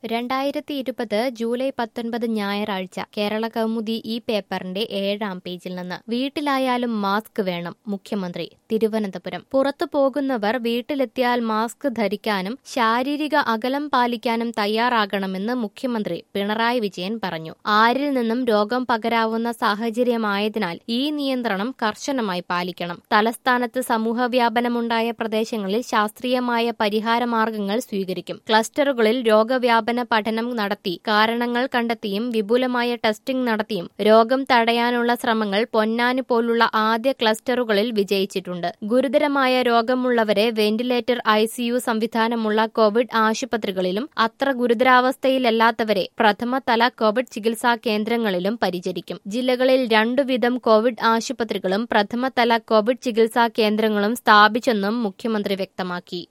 രണ്ടായിരത്തി ഇരുപത് ജൂലൈ പത്തൊൻപത് ഞായറാഴ്ച കേരള കൗമുദി ഈ പേപ്പറിന്റെ ഏഴാം പേജിൽ നിന്ന് വീട്ടിലായാലും മാസ്ക് വേണം മുഖ്യമന്ത്രി തിരുവനന്തപുരം പുറത്തു പോകുന്നവർ വീട്ടിലെത്തിയാൽ മാസ്ക് ധരിക്കാനും ശാരീരിക അകലം പാലിക്കാനും തയ്യാറാകണമെന്ന് മുഖ്യമന്ത്രി പിണറായി വിജയൻ പറഞ്ഞു ആരിൽ നിന്നും രോഗം പകരാവുന്ന സാഹചര്യമായതിനാൽ ഈ നിയന്ത്രണം കർശനമായി പാലിക്കണം തലസ്ഥാനത്ത് സമൂഹവ്യാപനമുണ്ടായ പ്രദേശങ്ങളിൽ ശാസ്ത്രീയമായ പരിഹാരമാർഗങ്ങൾ സ്വീകരിക്കും ക്ലസ്റ്ററുകളിൽ രോഗവ്യാപന പഠനം നടത്തി കാരണങ്ങൾ കണ്ടെത്തിയും വിപുലമായ ടെസ്റ്റിംഗ് നടത്തിയും രോഗം തടയാനുള്ള ശ്രമങ്ങൾ പൊന്നാനി പോലുള്ള ആദ്യ ക്ലസ്റ്ററുകളിൽ വിജയിച്ചിട്ടുണ്ട് ഗുരുതരമായ രോഗമുള്ളവരെ വെന്റിലേറ്റർ ഐസിയു സംവിധാനമുള്ള കോവിഡ് ആശുപത്രികളിലും അത്ര ഗുരുതരാവസ്ഥയിലല്ലാത്തവരെ പ്രഥമതല കോവിഡ് ചികിത്സാ കേന്ദ്രങ്ങളിലും പരിചരിക്കും ജില്ലകളിൽ രണ്ടുവിധം കോവിഡ് ആശുപത്രികളും പ്രഥമതല കോവിഡ് ചികിത്സാ കേന്ദ്രങ്ങളും സ്ഥാപിച്ചെന്നും മുഖ്യമന്ത്രി വ്യക്തമാക്കി